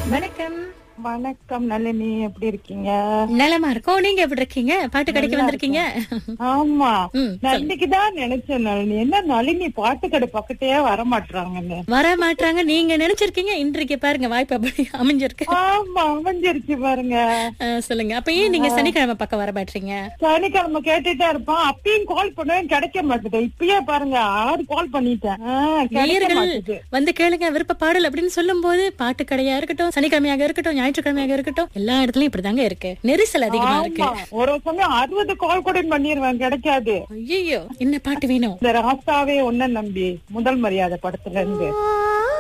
வணக்கம் வணக்கம் நளினி எப்படி இருக்கீங்க நலமா இருக்கோம் நீங்க எப்படி இருக்கீங்க பாட்டு கடைக்கு வந்திருக்கீங்க ஆமா ம், நான் இன்னைக்குதான் நினைச்சேன் நளினி என்ன நளினி பாட்டு கடை பக்கத்தையே வர மாட்டாங்கன்னு வர மாட்டாங்க நீங்க நினைச்சிருக்கீங்க இன்றைக்கு பாருங்க வாய்ப்பு அப்படி அமைஞ்சிருக்கு ஆமா அமைஞ்சிருச்சு பாருங்க அஹ், சொல்லுங்க அப்ப ஏன் நீங்க சனிக்கிழமை பக்கம் வர மாட்டீங்க சனிக்கிழமை கேட்டுட்டே இருப்பான் அப்பயும் கால் பண்ணுவேன் கிடைக்க மாட்டேது இப்பயே பாருங்க ஆறு கால் பண்ணிட்டேன் ஆ, கிடைக்க நேயர்கள் மாட்டுது வந்து கேளுங்க விருப்ப பாடல் அப்படின்னு சொல்லும் போது பாட்டு கடையா இருக்கட்டும் சனிக்கிழமையாக இருக்கட்டும் ஞாயிற்றுக்கிழமையாக இருக்கட்டும் எல்லா இடத்துலயும் இப்படிதாங்க இருக்கு நெரிசல் அதிகமா இருக்கு ஆமா ஒரு சமயம் அறுபது கால் கூட பண்ணிருவேன் கிடைக்காது ஐயோ என்ன பாட்டு வேணும் இந்த ராசாவே ஒன்ன நம்பி முதல் மரியாதை படத்துல இருந்து